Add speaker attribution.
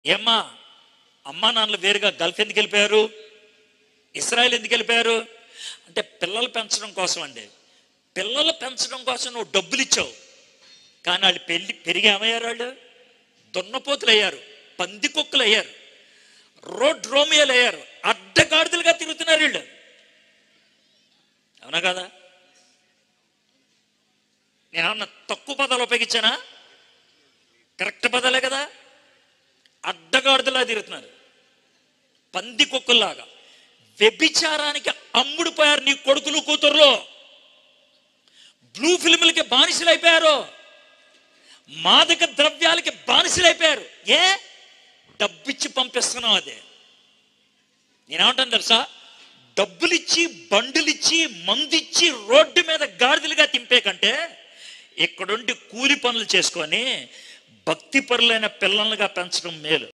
Speaker 1: ఏమ్మా అమ్మా నాన్నలు వేరుగా గల్ఫ్ ఎందుకు వెళ్ళిపోయారు ఇస్రాయల్ ఎందుకు వెళ్ళిపోయారు అంటే పిల్లలు పెంచడం కోసం అండి పిల్లలు పెంచడం కోసం నువ్వు డబ్బులు ఇచ్చావు కానీ వాళ్ళు పెళ్లి పెరిగి ఏమయ్యారు వాళ్ళు దున్నపోతులు అయ్యారు పంది కుక్కలు అయ్యారు రోడ్ రోమియోలు అయ్యారు అడ్డగాడిదలుగా తిరుగుతున్నారు వీళ్ళు అవునా కదా నేనేమన్నా తక్కువ పదాలు ఉపయోగించానా కరెక్ట్ పదాలే కదా అడ్డగాడిదలా తిరుగుతున్నారు పంది కుక్కల్లాగా వ్యభిచారానికి అమ్ముడుపోయారు నీ కొడుకులు కూతుర్లో బ్లూ ఫిల్ములకి బానిసలైపోయారు మాదక ద్రవ్యాలకి బానిసలైపోయారు ఏ డబ్బిచ్చి పంపిస్తున్నాం అదే నేనేమంటాను తెలుసా డబ్బులిచ్చి బండులిచ్చి మందిచ్చి రోడ్డు మీద గాడిదలుగా తింపే కంటే ఇక్కడుండి కూలి పనులు చేసుకొని భక్తి పరులైన పిల్లలుగా పెంచడం మేలు